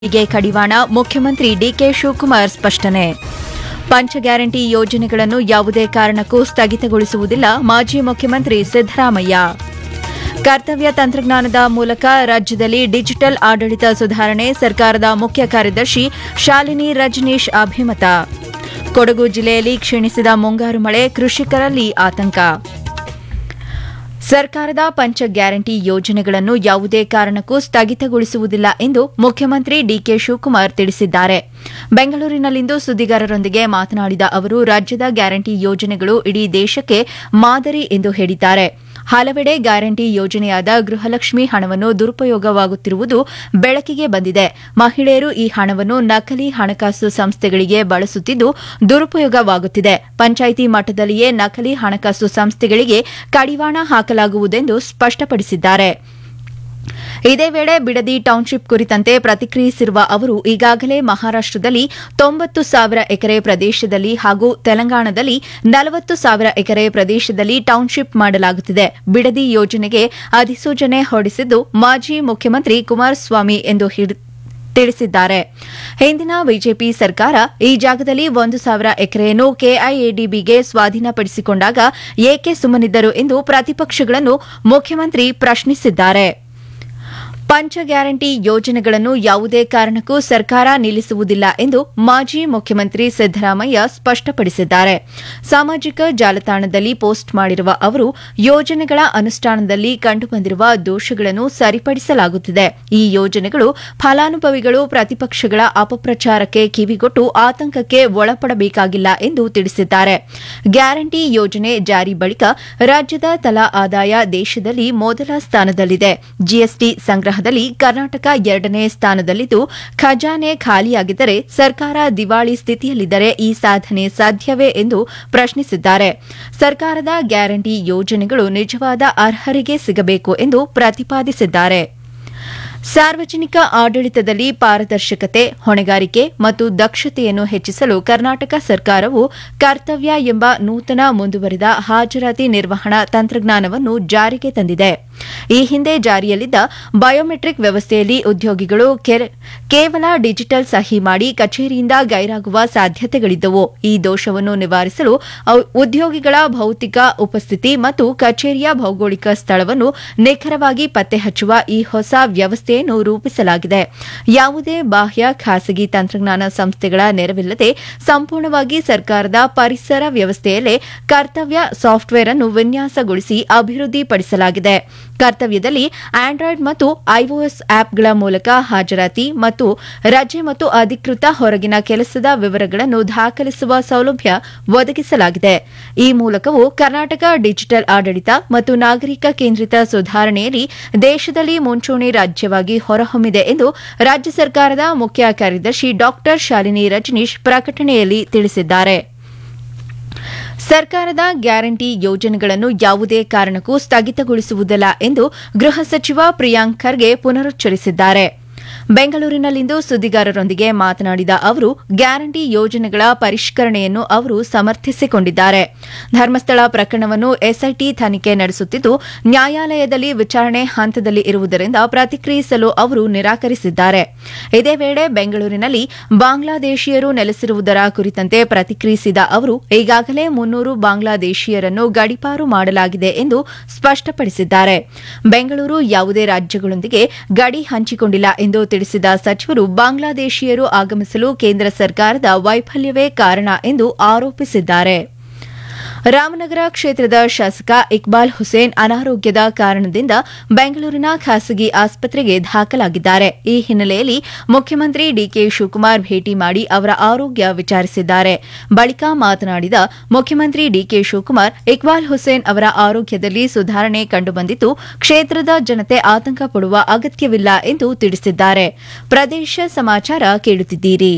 ಗೆ ಕಡಿವಾಣ ಮುಖ್ಯಮಂತ್ರಿ ಡಿಕೆ ಶಿವಕುಮಾರ್ ಸ್ಪಷ್ಟನೆ ಪಂಚ ಗ್ಯಾರಂಟಿ ಯೋಜನೆಗಳನ್ನು ಯಾವುದೇ ಕಾರಣಕ್ಕೂ ಸ್ಥಗಿತಗೊಳಿಸುವುದಿಲ್ಲ ಮಾಜಿ ಮುಖ್ಯಮಂತ್ರಿ ಸಿದ್ದರಾಮಯ್ಯ ಕರ್ತವ್ಯ ತಂತ್ರಜ್ಞಾನದ ಮೂಲಕ ರಾಜ್ಯದಲ್ಲಿ ಡಿಜಿಟಲ್ ಆಡಳಿತ ಸುಧಾರಣೆ ಸರ್ಕಾರದ ಮುಖ್ಯ ಕಾರ್ಯದರ್ಶಿ ಶಾಲಿನಿ ರಜನೀಶ್ ಅಭಿಮತ ಕೊಡಗು ಜಿಲ್ಲೆಯಲ್ಲಿ ಕ್ಷೀಣಿಸಿದ ಮುಂಗಾರು ಮಳೆ ಕೃಷಿಕರಲ್ಲಿ ಆತಂಕ ಸರ್ಕಾರದ ಪಂಚ ಗ್ಯಾರಂಟಿ ಯೋಜನೆಗಳನ್ನು ಯಾವುದೇ ಕಾರಣಕ್ಕೂ ಸ್ಥಗಿತಗೊಳಿಸುವುದಿಲ್ಲ ಎಂದು ಮುಖ್ಯಮಂತ್ರಿ ಡಿಕೆ ಶಿವಕುಮಾರ್ ತಿಳಿಸಿದ್ದಾರೆ ಬೆಂಗಳೂರಿನಲ್ಲಿಂದು ಸುದ್ದಿಗಾರರೊಂದಿಗೆ ಮಾತನಾಡಿದ ಅವರು ರಾಜ್ಯದ ಗ್ಯಾರಂಟಿ ಯೋಜನೆಗಳು ಇಡೀ ದೇಶಕ್ಕೆ ಮಾದರಿ ಎಂದು ಹೇಳಿದ್ದಾರೆ ಹಲವೆಡೆ ಗ್ಯಾರಂಟಿ ಯೋಜನೆಯಾದ ಗೃಹಲಕ್ಷ್ಮಿ ಹಣವನ್ನು ದುರುಪಯೋಗವಾಗುತ್ತಿರುವುದು ಬೆಳಕಿಗೆ ಬಂದಿದೆ ಮಹಿಳೆಯರು ಈ ಹಣವನ್ನು ನಕಲಿ ಹಣಕಾಸು ಸಂಸ್ಥೆಗಳಿಗೆ ಬಳಸುತ್ತಿದ್ದು ದುರುಪಯೋಗವಾಗುತ್ತಿದೆ ಪಂಚಾಯಿತಿ ಮಟ್ಟದಲ್ಲಿಯೇ ನಕಲಿ ಹಣಕಾಸು ಸಂಸ್ಥೆಗಳಿಗೆ ಕಡಿವಾಣ ಹಾಕಲಾಗುವುದೆಂದು ಸ್ಪಷ್ಟಪಡಿಸಿದ್ದಾರೆ ಇದೇ ವೇಳೆ ಬಿಡದಿ ಟೌನ್ಶಿಪ್ ಕುರಿತಂತೆ ಪ್ರತಿಕ್ರಿಯಿಸಿರುವ ಅವರು ಈಗಾಗಲೇ ಮಹಾರಾಷ್ಟದಲ್ಲಿ ತೊಂಬತ್ತು ಸಾವಿರ ಎಕರೆ ಪ್ರದೇಶದಲ್ಲಿ ಹಾಗೂ ತೆಲಂಗಾಣದಲ್ಲಿ ನಲವತ್ತು ಸಾವಿರ ಎಕರೆ ಪ್ರದೇಶದಲ್ಲಿ ಟೌನ್ಶಿಪ್ ಮಾಡಲಾಗುತ್ತಿದೆ ಬಿಡದಿ ಯೋಜನೆಗೆ ಅಧಿಸೂಚನೆ ಹೊರಡಿಸಿದ್ದು ಮಾಜಿ ಮುಖ್ಯಮಂತ್ರಿ ಕುಮಾರಸ್ವಾಮಿ ಎಂದು ಹಿಡ್- ತಿಳಿಸಿದ್ದಾರೆ ಹಿಂದಿನ ಬಿಜೆಪಿ ಸರ್ಕಾರ ಈ ಜಾಗದಲ್ಲಿ ಒಂದು ಸಾವಿರ ಎಕರೆಯನ್ನು ಕೆಐಎಡಿಬಿಗೆ ಸ್ವಾಧೀನಪಡಿಸಿಕೊಂಡಾಗ ಏಕೆ ಸುಮ್ಮನಿದ್ದರು ಎಂದು ಪ್ರತಿಪಕ್ಷಗಳನ್ನು ಮುಖ್ಯಮಂತ್ರಿ ಪ್ರಶ್ನಿಸಿದ್ದಾರೆ ಪಂಚ ಗ್ಯಾರಂಟಿ ಯೋಜನೆಗಳನ್ನು ಯಾವುದೇ ಕಾರಣಕ್ಕೂ ಸರ್ಕಾರ ನಿಲ್ಲಿಸುವುದಿಲ್ಲ ಎಂದು ಮಾಜಿ ಮುಖ್ಯಮಂತ್ರಿ ಸಿದ್ದರಾಮಯ್ಯ ಸ್ಪಷ್ಟಪಡಿಸಿದ್ದಾರೆ ಸಾಮಾಜಿಕ ಜಾಲತಾಣದಲ್ಲಿ ಪೋಸ್ಟ್ ಮಾಡಿರುವ ಅವರು ಯೋಜನೆಗಳ ಅನುಷ್ಠಾನದಲ್ಲಿ ಕಂಡುಬಂದಿರುವ ದೋಷಗಳನ್ನು ಸರಿಪಡಿಸಲಾಗುತ್ತಿದೆ ಈ ಯೋಜನೆಗಳು ಫಲಾನುಭವಿಗಳು ಪ್ರತಿಪಕ್ಷಗಳ ಅಪಪ್ರಚಾರಕ್ಕೆ ಕಿವಿಗೊಟ್ಟು ಆತಂಕಕ್ಕೆ ಒಳಪಡಬೇಕಾಗಿಲ್ಲ ಎಂದು ತಿಳಿಸಿದ್ದಾರೆ ಗ್ಯಾರಂಟಿ ಯೋಜನೆ ಜಾರಿ ಬಳಿಕ ರಾಜ್ಯದ ತಲಾ ಆದಾಯ ದೇಶದಲ್ಲಿ ಮೊದಲ ಸ್ಥಾನದಲ್ಲಿದೆ ಜಿಎಸ್ಟಿ ಸಂಗ್ರಹದಲ್ಲಿ ಕರ್ನಾಟಕ ಎರಡನೇ ಸ್ಥಾನದಲ್ಲಿದ್ದು ಖಜಾನೆ ಖಾಲಿಯಾಗಿದ್ದರೆ ಸರ್ಕಾರ ದಿವಾಳಿ ಸ್ಥಿತಿಯಲ್ಲಿದ್ದರೆ ಈ ಸಾಧನೆ ಸಾಧ್ಯವೇ ಎಂದು ಪ್ರಶ್ನಿಸಿದ್ದಾರೆ ಸರ್ಕಾರದ ಗ್ಯಾರಂಟಿ ಯೋಜನೆಗಳು ನಿಜವಾದ ಅರ್ಹರಿಗೆ ಸಿಗಬೇಕು ಎಂದು ಪ್ರತಿಪಾದಿಸಿದ್ದಾರೆ ಸಾರ್ವಜನಿಕ ಆಡಳಿತದಲ್ಲಿ ಪಾರದರ್ಶಕತೆ ಹೊಣೆಗಾರಿಕೆ ಮತ್ತು ದಕ್ಷತೆಯನ್ನು ಹೆಚ್ಚಿಸಲು ಕರ್ನಾಟಕ ಸರ್ಕಾರವು ಕರ್ತವ್ಯ ಎಂಬ ನೂತನ ಮುಂದುವರಿದ ಹಾಜರಾತಿ ನಿರ್ವಹಣಾ ತಂತ್ರಜ್ಞಾನವನ್ನು ಜಾರಿಗೆ ತಂದಿದೆ ಈ ಹಿಂದೆ ಜಾರಿಯಲ್ಲಿದ್ದ ಬಯೋಮೆಟ್ರಿಕ್ ವ್ಯವಸ್ಥೆಯಲ್ಲಿ ಉದ್ಯೋಗಿಗಳು ಕೆಲ- ಕೇವಲ ಡಿಜಿಟಲ್ ಸಹಿ ಮಾಡಿ ಕಚೇರಿಯಿಂದ ಗೈರಾಗುವ ಸಾಧ್ಯತೆಗಳಿದ್ದವು ಈ ದೋಷವನ್ನು ನಿವಾರಿಸಲು ಅವ್- ಉದ್ಯೋಗಿಗಳ ಭೌತಿಕ ಉಪಸ್ಥಿತಿ ಮತ್ತು ಕಚೇರಿಯ ಭೌಗೋಳಿಕ ಸ್ಥಳವನ್ನು ನಿಖರವಾಗಿ ಪತ್ತೆ ಹಚ್ಚುವ ಈ ಹೊಸ ವ್ಯವಸ್ಥೆಯನ್ನು ರೂಪಿಸಲಾಗಿದೆ ಯಾವುದೇ ಬಾಹ್ಯ ಖಾಸಗಿ ತಂತ್ರಜ್ಞಾನ ಸಂಸ್ಥೆಗಳ ನೆರವಿಲ್ಲದೆ ಸಂಪೂರ್ಣವಾಗಿ ಸರ್ಕಾರದ ಪರಿಸರ ವ್ಯವಸ್ಥೆಯಲ್ಲೇ ಕರ್ತವ್ಯ ಸಾಫ್ಟ್ವೇರ್ ಅನ್ನು ವಿನ್ಯಾಸಗೊಳಿಸಿ ಅಭಿವೃದ್ಧಿಪಡಿಸಲಾಗಿದೆ ಕರ್ತವ್ಯದಲ್ಲಿ ಆಂಡ್ರಾಯ್ಡ್ ಮತ್ತು ಐಒಎಸ್ ಆಪ್ಗಳ ಮೂಲಕ ಹಾಜರಾತಿ ಮತ್ತು ರಜೆ ಮತ್ತು ಅಧಿಕೃತ ಹೊರಗಿನ ಕೆಲಸದ ವಿವರಗಳನ್ನು ದಾಖಲಿಸುವ ಸೌಲಭ್ಯ ಒದಗಿಸಲಾಗಿದೆ ಈ ಮೂಲಕವೂ ಕರ್ನಾಟಕ ಡಿಜಿಟಲ್ ಆಡಳಿತ ಮತ್ತು ನಾಗರಿಕ ಕೇಂದ್ರಿತ ಸುಧಾರಣೆಯಲ್ಲಿ ದೇಶದಲ್ಲಿ ಮುಂಚೂಣಿ ರಾಜ್ಯವಾಗಿ ಹೊರಹೊಮ್ಮಿದೆ ಎಂದು ರಾಜ್ಯ ಸರ್ಕಾರದ ಮುಖ್ಯ ಕಾರ್ಯದರ್ಶಿ ಡಾ ಶಾಲಿನಿ ರಜನೀಶ್ ಪ್ರಕಟಣೆಯಲ್ಲಿ ತಿಳಿಸಿದ್ದಾರೆ ಸರ್ಕಾರದ ಗ್ಯಾರಂಟಿ ಯೋಜನೆಗಳನ್ನು ಯಾವುದೇ ಕಾರಣಕ್ಕೂ ಸ್ಥಗಿತಗೊಳಿಸುವುದಿಲ್ಲ ಎಂದು ಗೃಹ ಸಚಿವ ಪ್ರಿಯಾಂಕ್ ಖರ್ಗೆ ಪುನರುಚ್ಚರಿಸಿದ್ದಾರೆ ಬೆಂಗಳೂರಿನಲ್ಲಿಂದು ಸುದ್ದಿಗಾರರೊಂದಿಗೆ ಮಾತನಾಡಿದ ಅವರು ಗ್ಯಾರಂಟಿ ಯೋಜನೆಗಳ ಪರಿಷ್ಕರಣೆಯನ್ನು ಅವರು ಸಮರ್ಥಿಸಿಕೊಂಡಿದ್ದಾರೆ ಧರ್ಮಸ್ಥಳ ಪ್ರಕರಣವನ್ನು ಎಸ್ಐಟಿ ತನಿಖೆ ನಡೆಸುತ್ತಿದ್ದು ನ್ಯಾಯಾಲಯದಲ್ಲಿ ವಿಚಾರಣೆ ಹಂತದಲ್ಲಿ ಇರುವುದರಿಂದ ಪ್ರತಿಕ್ರಿಯಿಸಲು ಅವರು ನಿರಾಕರಿಸಿದ್ದಾರೆ ಇದೇ ವೇಳೆ ಬೆಂಗಳೂರಿನಲ್ಲಿ ಬಾಂಗ್ಲಾದೇಶೀಯರು ನೆಲೆಸಿರುವುದರ ಕುರಿತಂತೆ ಪ್ರತಿಕ್ರಿಯಿಸಿದ ಅವರು ಈಗಾಗಲೇ ಮುನ್ನೂರು ಬಾಂಗ್ಲಾದೇಶೀಯರನ್ನು ಗಡಿಪಾರು ಮಾಡಲಾಗಿದೆ ಎಂದು ಸ್ಪಷ್ಟಪಡಿಸಿದ್ದಾರೆ ಬೆಂಗಳೂರು ಯಾವುದೇ ರಾಜ್ಯಗಳೊಂದಿಗೆ ಗಡಿ ಹಂಚಿಕೊಂಡಿಲ್ಲ ಎಂದು ತಿಳಿಸಿದ ಸಚಿವರು ಬಾಂಗ್ಲಾದೇಶೀಯರು ಆಗಮಿಸಲು ಕೇಂದ್ರ ಸರ್ಕಾರದ ವೈಫಲ್ಯವೇ ಕಾರಣ ಎಂದು ಆರೋಪಿಸಿದ್ದಾರೆ ರಾಮನಗರ ಕ್ಷೇತ್ರದ ಶಾಸಕ ಇಕ್ಬಾಲ್ ಹುಸೇನ್ ಅನಾರೋಗ್ಯದ ಕಾರಣದಿಂದ ಬೆಂಗಳೂರಿನ ಖಾಸಗಿ ಆಸ್ಪತ್ರೆಗೆ ದಾಖಲಾಗಿದ್ದಾರೆ ಈ ಹಿನ್ನೆಲೆಯಲ್ಲಿ ಮುಖ್ಯಮಂತ್ರಿ ಡಿಕೆ ಶಿವಕುಮಾರ್ ಭೇಟಿ ಮಾಡಿ ಅವರ ಆರೋಗ್ಯ ವಿಚಾರಿಸಿದ್ದಾರೆ ಬಳಿಕ ಮಾತನಾಡಿದ ಮುಖ್ಯಮಂತ್ರಿ ಡಿಕೆ ಶಿವಕುಮಾರ್ ಇಕ್ಬಾಲ್ ಹುಸೇನ್ ಅವರ ಆರೋಗ್ಯದಲ್ಲಿ ಸುಧಾರಣೆ ಕಂಡುಬಂದಿದ್ದು ಕ್ಷೇತ್ರದ ಜನತೆ ಆತಂಕ ಪಡುವ ಅಗತ್ಯವಿಲ್ಲ ಎಂದು ತಿಳಿಸಿದ್ದಾರೆ ಪ್ರದೇಶ ಸಮಾಚಾರ ಕೇಳುತ್ತಿದ್ದೀರಿ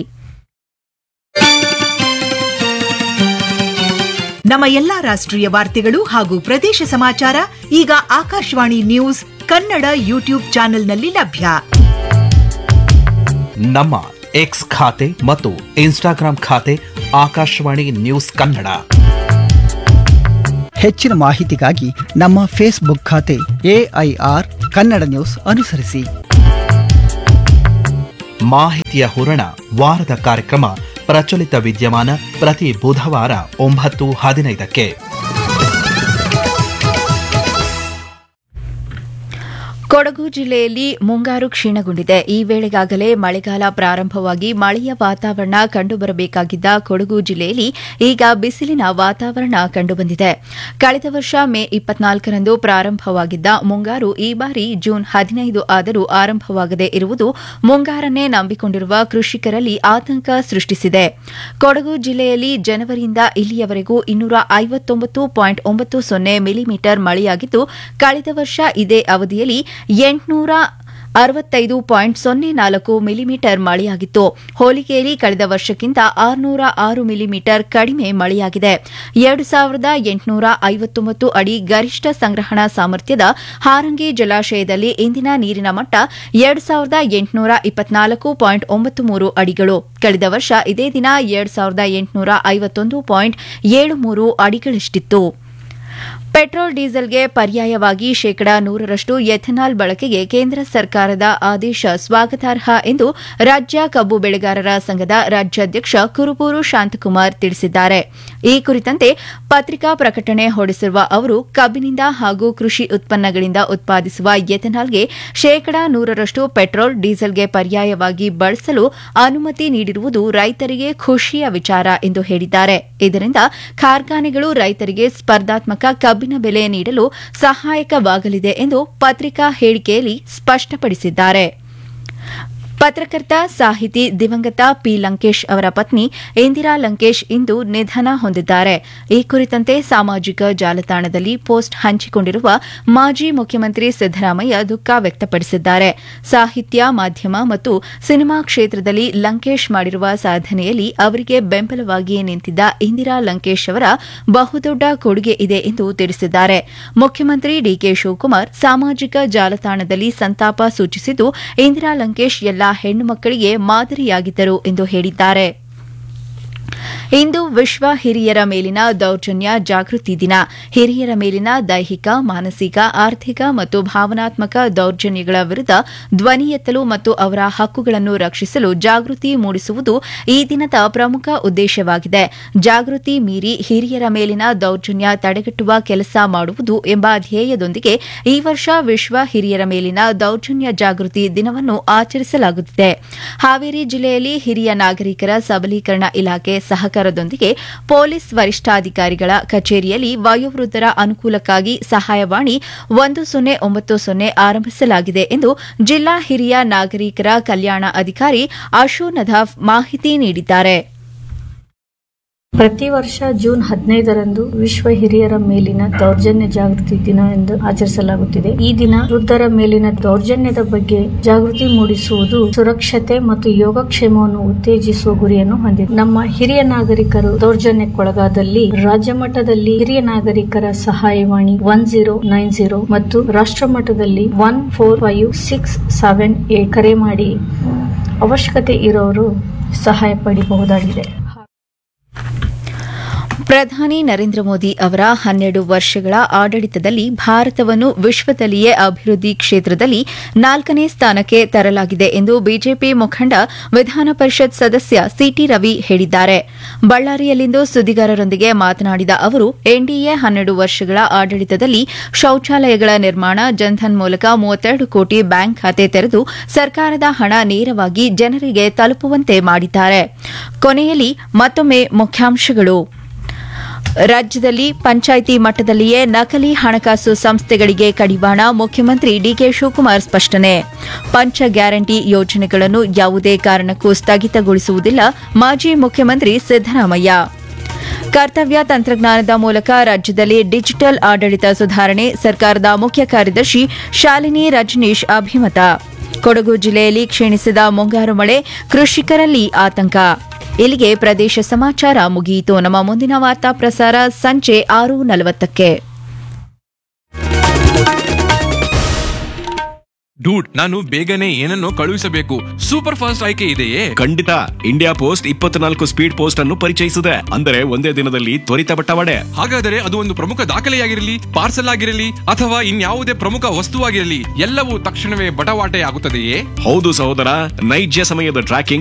ನಮ್ಮ ಎಲ್ಲಾ ರಾಷ್ಟ್ರೀಯ ವಾರ್ತೆಗಳು ಹಾಗೂ ಪ್ರದೇಶ ಸಮಾಚಾರ ಈಗ ಆಕಾಶವಾಣಿ ನ್ಯೂಸ್ ಕನ್ನಡ ಯೂಟ್ಯೂಬ್ ಚಾನೆಲ್ನಲ್ಲಿ ಲಭ್ಯ ನಮ್ಮ ಎಕ್ಸ್ ಖಾತೆ ಮತ್ತು ಇನ್ಸ್ಟಾಗ್ರಾಂ ಖಾತೆ ಆಕಾಶವಾಣಿ ನ್ಯೂಸ್ ಕನ್ನಡ ಹೆಚ್ಚಿನ ಮಾಹಿತಿಗಾಗಿ ನಮ್ಮ ಫೇಸ್ಬುಕ್ ಖಾತೆ ಎಐಆರ್ ಕನ್ನಡ ನ್ಯೂಸ್ ಅನುಸರಿಸಿ ಮಾಹಿತಿಯ ಹೂರಣ ವಾರದ ಕಾರ್ಯಕ್ರಮ ಪ್ರಚಲಿತ ವಿದ್ಯಮಾನ ಪ್ರತಿ ಬುಧವಾರ ಒಂಬತ್ತು ಹದಿನೈದಕ್ಕೆ ಕೊಡಗು ಜಿಲ್ಲೆಯಲ್ಲಿ ಮುಂಗಾರು ಕ್ಷೀಣಗೊಂಡಿದೆ ಈ ವೇಳೆಗಾಗಲೇ ಮಳೆಗಾಲ ಪ್ರಾರಂಭವಾಗಿ ಮಳೆಯ ವಾತಾವರಣ ಕಂಡುಬರಬೇಕಾಗಿದ್ದ ಕೊಡಗು ಜಿಲ್ಲೆಯಲ್ಲಿ ಈಗ ಬಿಸಿಲಿನ ವಾತಾವರಣ ಕಂಡುಬಂದಿದೆ ಕಳೆದ ವರ್ಷ ಮೇ ಇಪ್ಪತ್ನಾಲ್ಕರಂದು ಪ್ರಾರಂಭವಾಗಿದ್ದ ಮುಂಗಾರು ಈ ಬಾರಿ ಜೂನ್ ಹದಿನೈದು ಆದರೂ ಆರಂಭವಾಗದೇ ಇರುವುದು ಮುಂಗಾರನ್ನೇ ನಂಬಿಕೊಂಡಿರುವ ಕೃಷಿಕರಲ್ಲಿ ಆತಂಕ ಸೃಷ್ಟಿಸಿದೆ ಕೊಡಗು ಜಿಲ್ಲೆಯಲ್ಲಿ ಜನವರಿಯಿಂದ ಇಲ್ಲಿಯವರೆಗೂ ಇನ್ನೂರ ಐವತ್ತೊಂಬತ್ತು ಪಾಯಿಂಟ್ ಒಂಬತ್ತು ಸೊನ್ನೆ ಮಿಲಿಮೀಟರ್ ಮಳೆಯಾಗಿದ್ದು ಕಳೆದ ವರ್ಷ ಇದೇ ಅವಧಿಯಲ್ಲಿ ಎಂಟುನೂರ ಅರವತ್ತೈದು ಪಾಯಿಂಟ್ ಸೊನ್ನೆ ನಾಲ್ಕು ಮಿಲಿಮೀಟರ್ ಮಳೆಯಾಗಿತ್ತು ಹೋಲಿಕೆಯಲ್ಲಿ ಕಳೆದ ವರ್ಷಕ್ಕಿಂತ ಆರುನೂರ ಆರು ಮಿಲಿಮೀಟರ್ ಕಡಿಮೆ ಮಳೆಯಾಗಿದೆ ಎರಡು ಸಾವಿರದ ಎಂಟುನೂರ ಐವತ್ತೊಂಬತ್ತು ಅಡಿ ಗರಿಷ್ಠ ಸಂಗ್ರಹಣಾ ಸಾಮರ್ಥ್ಯದ ಹಾರಂಗಿ ಜಲಾಶಯದಲ್ಲಿ ಇಂದಿನ ನೀರಿನ ಮಟ್ಟ ಎರಡು ಸಾವಿರದ ಎಂಟುನೂರ ಇಪ್ಪತ್ನಾಲ್ಕು ಪಾಯಿಂಟ್ ಒಂಬತ್ತು ಮೂರು ಅಡಿಗಳು ಕಳೆದ ವರ್ಷ ಇದೇ ದಿನ ಎರಡು ಸಾವಿರದ ಎಂಟುನೂರ ಐವತ್ತೊಂದು ಪಾಯಿಂಟ್ ಏಳು ಮೂರು ಅಡಿಗಳಷ್ಟಿತ್ತು ಪೆಟ್ರೋಲ್ ಡೀಸೆಲ್ಗೆ ಪರ್ಯಾಯವಾಗಿ ಶೇಕಡಾ ನೂರರಷ್ಟು ಎಥೆನಾಲ್ ಬಳಕೆಗೆ ಕೇಂದ್ರ ಸರ್ಕಾರದ ಆದೇಶ ಸ್ವಾಗತಾರ್ಹ ಎಂದು ರಾಜ್ಯ ಕಬ್ಬು ಬೆಳೆಗಾರರ ಸಂಘದ ರಾಜ್ಯಾಧ್ಯಕ್ಷ ಕುರುಬೂರು ಶಾಂತಕುಮಾರ್ ತಿಳಿಸಿದ್ದಾರೆ ಈ ಕುರಿತಂತೆ ಪತ್ರಿಕಾ ಪ್ರಕಟಣೆ ಹೊರಡಿಸಿರುವ ಅವರು ಕಬ್ಬಿನಿಂದ ಹಾಗೂ ಕೃಷಿ ಉತ್ಪನ್ನಗಳಿಂದ ಉತ್ಪಾದಿಸುವ ಎಥೆನಾಲ್ಗೆ ಶೇಕಡಾ ನೂರರಷ್ಟು ಪೆಟ್ರೋಲ್ ಡೀಸೆಲ್ಗೆ ಪರ್ಯಾಯವಾಗಿ ಬಳಸಲು ಅನುಮತಿ ನೀಡಿರುವುದು ರೈತರಿಗೆ ಖುಷಿಯ ವಿಚಾರ ಎಂದು ಹೇಳಿದ್ದಾರೆ ಇದರಿಂದ ಕಾರ್ಖಾನೆಗಳು ರೈತರಿಗೆ ಸ್ಪರ್ಧಾತ್ಮಕ ಕಬ್ಬಿನ ಬೆಲೆ ನೀಡಲು ಸಹಾಯಕವಾಗಲಿದೆ ಎಂದು ಪತ್ರಿಕಾ ಹೇಳಿಕೆಯಲ್ಲಿ ಸ್ಪಷ್ಟಪಡಿಸಿದ್ದಾರೆ ಪತ್ರಕರ್ತ ಸಾಹಿತಿ ದಿವಂಗತ ಪಿ ಲಂಕೇಶ್ ಅವರ ಪತ್ನಿ ಇಂದಿರಾ ಲಂಕೇಶ್ ಇಂದು ನಿಧನ ಹೊಂದಿದ್ದಾರೆ ಈ ಕುರಿತಂತೆ ಸಾಮಾಜಿಕ ಜಾಲತಾಣದಲ್ಲಿ ಪೋಸ್ಟ್ ಹಂಚಿಕೊಂಡಿರುವ ಮಾಜಿ ಮುಖ್ಯಮಂತ್ರಿ ಸಿದ್ದರಾಮಯ್ಯ ದುಃಖ ವ್ಯಕ್ತಪಡಿಸಿದ್ದಾರೆ ಸಾಹಿತ್ಯ ಮಾಧ್ಯಮ ಮತ್ತು ಸಿನಿಮಾ ಕ್ಷೇತ್ರದಲ್ಲಿ ಲಂಕೇಶ್ ಮಾಡಿರುವ ಸಾಧನೆಯಲ್ಲಿ ಅವರಿಗೆ ಬೆಂಬಲವಾಗಿ ನಿಂತಿದ್ದ ಇಂದಿರಾ ಲಂಕೇಶ್ ಅವರ ಬಹುದೊಡ್ಡ ಕೊಡುಗೆ ಇದೆ ಎಂದು ತಿಳಿಸಿದ್ದಾರೆ ಮುಖ್ಯಮಂತ್ರಿ ಡಿಕೆ ಶಿವಕುಮಾರ್ ಸಾಮಾಜಿಕ ಜಾಲತಾಣದಲ್ಲಿ ಸಂತಾಪ ಸೂಚಿಸಿದ್ದು ಇಂದಿರಾ ಲಂಕೇಶ್ ಎಲ್ಲಾ ಹೆಣ್ಣು ಮಕ್ಕಳಿಗೆ ಮಾದರಿಯಾಗಿದ್ದರು ಎಂದು ಹೇಳಿದ್ದಾರೆ ಇಂದು ವಿಶ್ವ ಹಿರಿಯರ ಮೇಲಿನ ದೌರ್ಜನ್ಯ ಜಾಗೃತಿ ದಿನ ಹಿರಿಯರ ಮೇಲಿನ ದೈಹಿಕ ಮಾನಸಿಕ ಆರ್ಥಿಕ ಮತ್ತು ಭಾವನಾತ್ಮಕ ದೌರ್ಜನ್ಯಗಳ ವಿರುದ್ಧ ಧ್ವನಿ ಎತ್ತಲು ಮತ್ತು ಅವರ ಹಕ್ಕುಗಳನ್ನು ರಕ್ಷಿಸಲು ಜಾಗೃತಿ ಮೂಡಿಸುವುದು ಈ ದಿನದ ಪ್ರಮುಖ ಉದ್ದೇಶವಾಗಿದೆ ಜಾಗೃತಿ ಮೀರಿ ಹಿರಿಯರ ಮೇಲಿನ ದೌರ್ಜನ್ಯ ತಡೆಗಟ್ಟುವ ಕೆಲಸ ಮಾಡುವುದು ಎಂಬ ಧ್ಯೇಯದೊಂದಿಗೆ ಈ ವರ್ಷ ವಿಶ್ವ ಹಿರಿಯರ ಮೇಲಿನ ದೌರ್ಜನ್ಯ ಜಾಗೃತಿ ದಿನವನ್ನು ಆಚರಿಸಲಾಗುತ್ತಿದೆ ಹಾವೇರಿ ಜಿಲ್ಲೆಯಲ್ಲಿ ಹಿರಿಯ ನಾಗರಿಕರ ಸಬಲೀಕರಣ ಇಲಾಖೆ ಸಹಕಾರದೊಂದಿಗೆ ಪೊಲೀಸ್ ವರಿಷ್ಠಾಧಿಕಾರಿಗಳ ಕಚೇರಿಯಲ್ಲಿ ವಯೋವೃದ್ಧರ ಅನುಕೂಲಕ್ಕಾಗಿ ಸಹಾಯವಾಣಿ ಒಂದು ಸೊನ್ನೆ ಒಂಬತ್ತು ಸೊನ್ನೆ ಆರಂಭಿಸಲಾಗಿದೆ ಎಂದು ಜಿಲ್ಲಾ ಹಿರಿಯ ನಾಗರಿಕರ ಕಲ್ಯಾಣ ಅಧಿಕಾರಿ ಅಶು ನದಾಫ್ ಮಾಹಿತಿ ನೀಡಿದ್ದಾರೆ ಪ್ರತಿ ವರ್ಷ ಜೂನ್ ಹದಿನೈದರಂದು ವಿಶ್ವ ಹಿರಿಯರ ಮೇಲಿನ ದೌರ್ಜನ್ಯ ಜಾಗೃತಿ ದಿನ ಎಂದು ಆಚರಿಸಲಾಗುತ್ತಿದೆ ಈ ದಿನ ವೃದ್ಧರ ಮೇಲಿನ ದೌರ್ಜನ್ಯದ ಬಗ್ಗೆ ಜಾಗೃತಿ ಮೂಡಿಸುವುದು ಸುರಕ್ಷತೆ ಮತ್ತು ಯೋಗಕ್ಷೇಮವನ್ನು ಉತ್ತೇಜಿಸುವ ಗುರಿಯನ್ನು ಹೊಂದಿದೆ ನಮ್ಮ ಹಿರಿಯ ನಾಗರಿಕರು ದೌರ್ಜನ್ಯಕ್ಕೊಳಗಾದಲ್ಲಿ ರಾಜ್ಯ ಮಟ್ಟದಲ್ಲಿ ಹಿರಿಯ ನಾಗರಿಕರ ಸಹಾಯವಾಣಿ ಒನ್ ಜೀರೋ ನೈನ್ ಜೀರೋ ಮತ್ತು ರಾಷ್ಟ್ರ ಮಟ್ಟದಲ್ಲಿ one four five six seven eight ಕರೆ ಮಾಡಿ ಅವಶ್ಯಕತೆ ಇರೋರು ಸಹಾಯ ಪಡೆಯಬಹುದಾಗಿದೆ ಪ್ರಧಾನಿ ನರೇಂದ್ರ ಮೋದಿ ಅವರ ಹನ್ನೆರಡು ವರ್ಷಗಳ ಆಡಳಿತದಲ್ಲಿ ಭಾರತವನ್ನು ವಿಶ್ವದಲ್ಲಿಯೇ ಅಭಿವೃದ್ಧಿ ಕ್ಷೇತ್ರದಲ್ಲಿ ನಾಲ್ಕನೇ ಸ್ಥಾನಕ್ಕೆ ತರಲಾಗಿದೆ ಎಂದು ಬಿಜೆಪಿ ಮುಖಂಡ ವಿಧಾನ ಪರಿಷತ್ ಸದಸ್ಯ ಸಿಟಿ ರವಿ ಹೇಳಿದ್ದಾರೆ ಬಳ್ಳಾರಿಯಲ್ಲಿಂದು ಸುದ್ದಿಗಾರರೊಂದಿಗೆ ಮಾತನಾಡಿದ ಅವರು ಎನ್ಡಿಎ ಹನ್ನೆರಡು ವರ್ಷಗಳ ಆಡಳಿತದಲ್ಲಿ ಶೌಚಾಲಯಗಳ ನಿರ್ಮಾಣ ಜನ್ಧನ್ ಮೂಲಕ ಮೂವತ್ತೆರಡು ಕೋಟಿ ಬ್ಯಾಂಕ್ ಖಾತೆ ತೆರೆದು ಸರ್ಕಾರದ ಹಣ ನೇರವಾಗಿ ಜನರಿಗೆ ತಲುಪುವಂತೆ ಮಾಡಿದ್ದಾರೆ ಕೊನೆಯಲ್ಲಿ ಮತ್ತೊಮ್ಮೆ ಮುಖ್ಯಾಂಶಗಳು ರಾಜ್ಯದಲ್ಲಿ ಪಂಚಾಯಿತಿ ಮಟ್ಟದಲ್ಲಿಯೇ ನಕಲಿ ಹಣಕಾಸು ಸಂಸ್ಥೆಗಳಿಗೆ ಕಡಿವಾಣ ಮುಖ್ಯಮಂತ್ರಿ ಡಿಕೆ ಶಿವಕುಮಾರ್ ಸ್ಪಷ್ಟನೆ ಪಂಚ ಗ್ಯಾರಂಟಿ ಯೋಜನೆಗಳನ್ನು ಯಾವುದೇ ಕಾರಣಕ್ಕೂ ಸ್ಥಗಿತಗೊಳಿಸುವುದಿಲ್ಲ ಮಾಜಿ ಮುಖ್ಯಮಂತ್ರಿ ಸಿದ್ದರಾಮಯ್ಯ ಕರ್ತವ್ಯ ತಂತ್ರಜ್ಞಾನದ ಮೂಲಕ ರಾಜ್ಯದಲ್ಲಿ ಡಿಜಿಟಲ್ ಆಡಳಿತ ಸುಧಾರಣೆ ಸರ್ಕಾರದ ಮುಖ್ಯ ಕಾರ್ಯದರ್ಶಿ ಶಾಲಿನಿ ರಜನೀಶ್ ಅಭಿಮತ ಕೊಡಗು ಜಿಲ್ಲೆಯಲ್ಲಿ ಕ್ಷೀಣಿಸಿದ ಮುಂಗಾರು ಮಳೆ ಕೃಷಿಕರಲ್ಲಿ ಆತಂಕ ಇಲ್ಲಿಗೆ ಪ್ರದೇಶ ಸಮಾಚಾರ ಮುಗಿಯಿತು ನಮ್ಮ ಮುಂದಿನ ವಾರ್ತಾ ಪ್ರಸಾರ ಸಂಜೆ ಆರು ನಲವತ್ತಕ್ಕೆ ಡೂಡ್ ನಾನು ಬೇಗನೆ ಏನನ್ನೋ ಕಳುಹಿಸಬೇಕು ಸೂಪರ್ ಫಾಸ್ಟ್ ಆಯ್ಕೆ ಇದೆಯೇ ಖಂಡಿತ ಇಂಡಿಯಾ ಪೋಸ್ಟ್ ಇಪ್ಪತ್ನಾಲ್ಕು ಸ್ಪೀಡ್ ಪೋಸ್ಟ್ ಅನ್ನು ಪರಿಚಯಿಸಿದೆ ಅಂದರೆ ಒಂದೇ ದಿನದಲ್ಲಿ ತ್ವರಿತ ಬಟ್ಟವಾಡೆ ಹಾಗಾದರೆ ಅದು ಒಂದು ಪ್ರಮುಖ ದಾಖಲೆಯಾಗಿರಲಿ ಪಾರ್ಸಲ್ ಆಗಿರಲಿ ಅಥವಾ ಇನ್ಯಾವುದೇ ಪ್ರಮುಖ ವಸ್ತುವಾಗಿರಲಿ ಎಲ್ಲವೂ ತಕ್ಷಣವೇ ಬಟವಾಟೆ ಆಗುತ್ತದೆಯೇ ಹೌದು ಸಹೋದರ ನೈಜ ಸಮಯದ ಟ್ರ್ಯಾಕಿಂಗ್